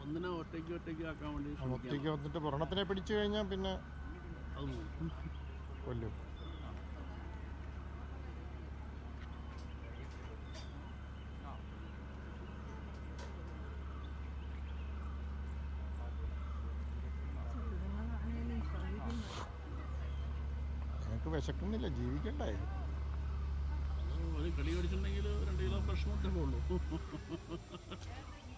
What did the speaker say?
ഒന്നിനെ ഒറ്റയ്ക്ക് ഒറ്റയ്ക്ക് ആക്കാൻ വേണ്ടി ശ്രമിക്കാം ഒറ്റയ്ക്ക് വന്നിട്ട് വ്രണത്തിനെ പിടിച്ചു കഴിഞ്ഞാൽ പിന്നെ അത് പോകും കൊല്ലും നിനക്ക് വിശക്കുന്നില്ല ജീവിക്കണ്ടേ ഒരു കടി കടിച്ചിട്ടുണ്ടെങ്കിൽ രണ്ട് കിലോ ഭക്ഷണമൊക്കെ ഉള്ളൂ